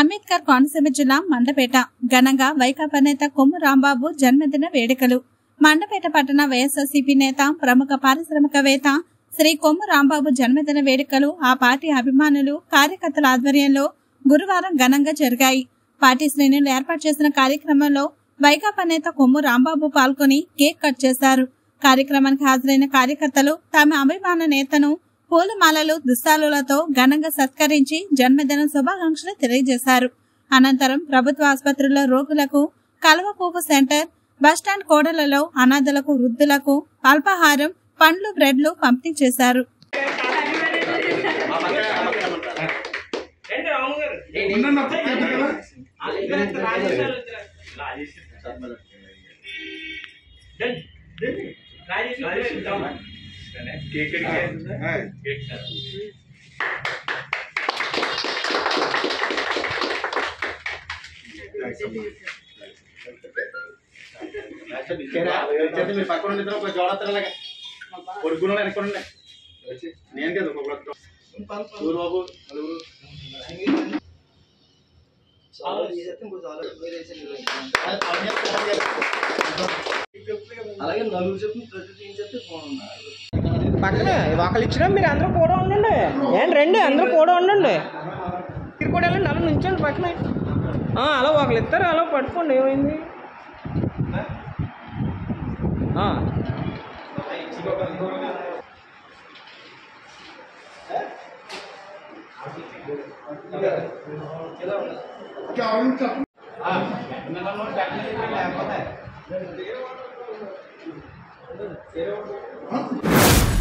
అంబేద్కర్ కోనసీమ జిల్లా మండపేట ఘనంగా వైకాపా నేత కొమ్ము రాంబాబు జన్మదిన వేడుకలు మండపేట పట్టణ వైఎస్ఆర్సీపీ నేత ప్రముఖ పారిశ్రామికవేత్త శ్రీ కొమ్ము రాంబాబు జన్మదిన వేడుకలు ఆ పార్టీ అభిమానులు కార్యకర్తల ఆధ్వర్యంలో గురువారం ఘనంగా జరిగాయి పార్టీ శ్రేణులు ఏర్పాటు చేసిన కార్యక్రమంలో వైకాపా నేత కొమ్ము రాంబాబు పాల్గొని కేక్ కట్ చేశారు కార్యక్రమానికి హాజరైన కార్యకర్తలు తమ అభిమాన నేతను పూలమాలలు దుస్తాలులతో ఘనంగా సత్కరించి జన్మదిన శుభాకాంక్షలు తెలియజేశారు అనంతరం ప్రభుత్వ ఆసుపత్రుల్లో రోగులకు కలవ పువ్వు సెంటర్ బస్టాండ్ కోడలలో అనాథలకు వృద్ధులకు అల్పాహారం పండ్లు బ్రెడ్లు పంపిణీ చేశారు మీరు పక్కన ఉండి ఒక జోడత్తరలాగా కొడుకున్న వెనక్కి నేను కదా ఒక ఊరు బాబు నలుగురు అలాగే నలుగురు చెప్పిన ప్రతి టీం చెప్తే ఫోన్ పక్కనే ఒకళ్ళు ఇచ్చినా మీరు అందరూ కూడా ఉండండి ఏంటి రండి అందరూ కూడా ఉండండి మీరు కూడా వెళ్ళండి అలా నుంచండి పక్కనే ఆ, అలా ఒకళ్ళు ఇస్తారు అలా పట్టుకోండి ఏమైంది ఆ. లేకపోతే